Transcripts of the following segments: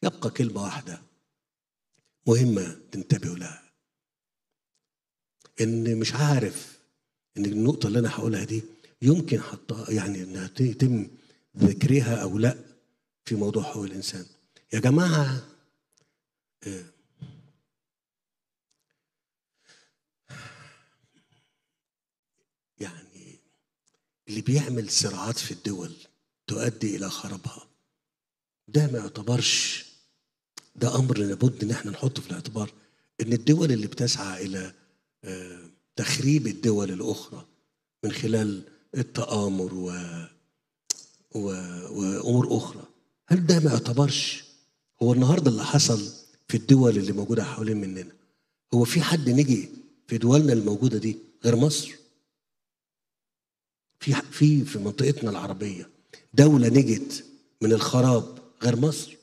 يبقى كلمة واحدة مهمة تنتبهوا لها إن مش عارف إن النقطة اللي أنا هقولها دي يمكن حطها يعني إنها يتم ذكرها أو لا في موضوع حقوق الإنسان يا جماعة آه، يعني اللي بيعمل صراعات في الدول تؤدي إلى خرابها ده ما يعتبرش ده أمر لابد إن احنا نحطه في الاعتبار إن الدول اللي بتسعى إلى آه، تخريب الدول الأخرى من خلال التآمر و... و... وأمور أخرى هل ده ما يعتبرش هو النهارده اللي حصل في الدول اللي موجودة حوالين مننا هو في حد نجي في دولنا الموجودة دي غير مصر في في في منطقتنا العربية دولة نجت من الخراب غير مصر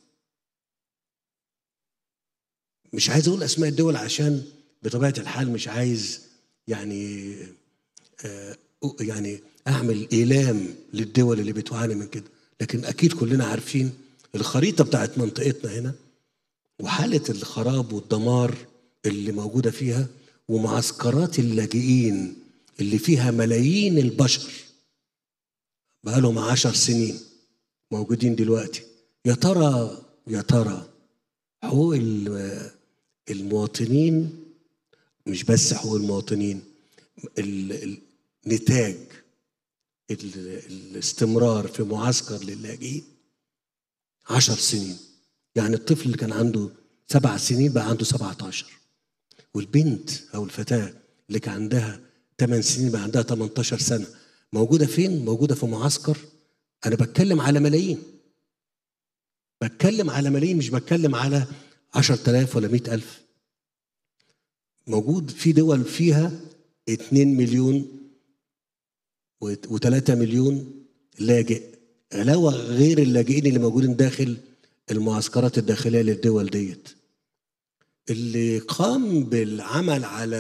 مش عايز اقول اسماء الدول عشان بطبيعه الحال مش عايز يعني آه يعني اعمل ايلام للدول اللي بتعاني من كده لكن اكيد كلنا عارفين الخريطه بتاعت منطقتنا هنا وحاله الخراب والدمار اللي موجوده فيها ومعسكرات اللاجئين اللي فيها ملايين البشر بقالهم عشر سنين موجودين دلوقتي يا ترى يا ترى حقوق ال- المواطنين مش بس حقوق المواطنين ال- النتاج ال- الاستمرار في معسكر للاجئين عشر سنين يعني الطفل اللي كان عنده سبع سنين بقى عنده سبعة عشر والبنت أو الفتاة اللي كان عندها ثمان سنين بقى عندها 18 سنة موجودة فين؟ موجودة في معسكر أنا بتكلم على ملايين بتكلم على ملايين مش بتكلم على 10000 ولا 100000 موجود في دول فيها 2 مليون و3 مليون لاجئ علاوة غير اللاجئين اللي موجودين داخل المعسكرات الداخلية للدول ديت اللي قام بالعمل على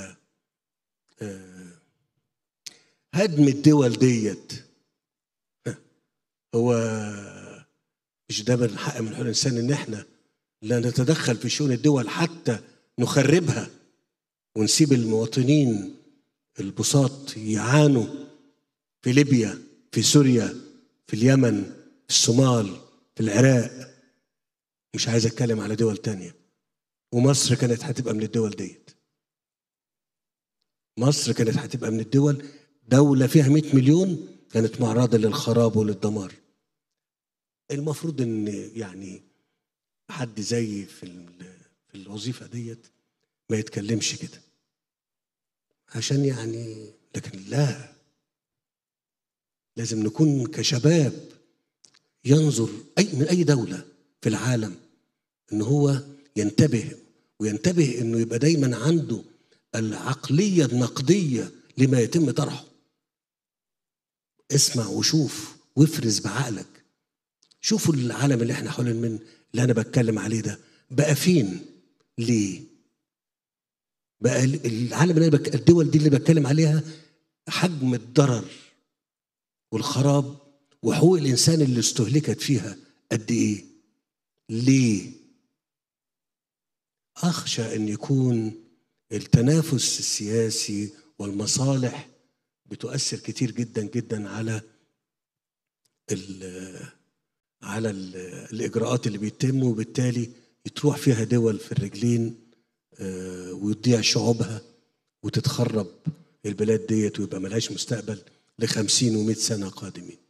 آه، هدم الدول ديت هو مش ده من حق من حقوق الانسان ان احنا لا نتدخل في شؤون الدول حتى نخربها ونسيب المواطنين البساط يعانوا في ليبيا في سوريا في اليمن في الصومال في العراق مش عايز اتكلم على دول تانية ومصر كانت هتبقى من الدول ديت مصر كانت هتبقى من الدول دولة فيها 100 مليون كانت معرضة للخراب وللدمار المفروض ان يعني حد زي في ال- في الوظيفة ديت ما يتكلمش كده عشان يعني لكن لا لازم نكون كشباب ينظر أي من أي دولة في العالم إن هو ينتبه وينتبه إنه يبقى دايما عنده العقلية النقدية لما يتم طرحه اسمع وشوف وافرز بعقلك شوفوا العالم اللي احنا حوالين من اللي انا بتكلم عليه ده بقى فين ليه بقى ال- العالم اللي أنا بك... الدول دي اللي بتكلم عليها حجم الضرر والخراب وحقوق الانسان اللي استهلكت فيها قد ايه ليه اخشى ان يكون التنافس السياسي والمصالح بتؤثر كتير جدا جدا على ال على ال الاجراءات اللي بيتم وبالتالي تروح فيها دول في الرجلين آه، وتضيع شعوبها وتتخرب البلاد ديت ويبقى ملهاش مستقبل لخمسين ومئة سنة قادمين